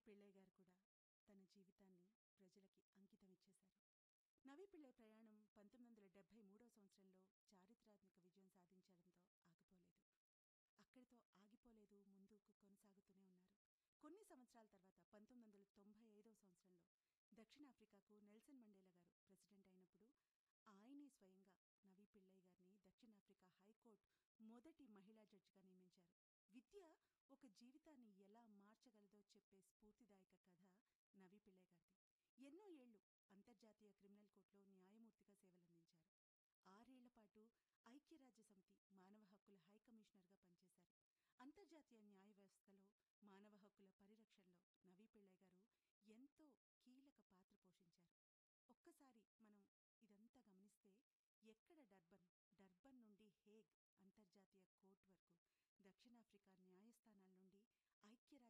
పిళ్ళై గారు కూడా తన జీవితాన్ని ప్రజలకి అంకితం ఇచ్చేశారు నవీ పిళ్ళై ప్రయాణం పంతొమ్మిది వందల డెబ్బై మూడో సంవత్సరంలో చారిత్రాత్మక విజయం సాధించడంతో ఆగిపోలేదు అక్కడితో ఆగిపోలేదు ముందుకు కొనసాగుతూనే ఉన్నారు కొన్ని సంవత్సరాల తర్వాత పంతొమ్మిది వందల తొంభై ఐదో సంవత్సరంలో దక్షిణాఫ్రికాకు నెల్సన్ మండేలా గారు ప్రెసిడెంట్ అయినప్పుడు ఆయనే స్వయంగా నవీ పిళ్ళై గారిని దక్షిణాఫ్రికా హైకోర్టు మొదటి మహిళా జడ్జిగా నియమించారు విద్య ఒక జీవితాన్ని ఎలా మార్చగలదో చెప్పే స్ఫూర్తిదాయక కథ నవీ పిళ్ళై గారిది ఎన్నో ఏళ్లు అంతర్జాతీయ క్రిమినల్ కోర్టులో న్యాయమూర్తిగా సేవలందించారు ఆరేళ్ల పాటు ఐక్యరాజ్య సమితి మానవ హక్కుల హై కమిషనర్గా పనిచేశారు అంతర్జాతీయ న్యాయ వ్యవస్థలో మానవ హక్కుల పరిరక్షణలో నవీ పిళ్ళై గారు ఎంతో కీలక పాత్ర పోషించారు ఒక్కసారి మనం ఇదంతా గమనిస్తే ఎక్కడ డర్బన్ డర్బన్ నుండి హేగ్ అంతర్జాతీయ కోర్టు వరకు దక్షిణాఫ్రికా న్యాయస్థానాల నుండి ఐక్యరాజ్య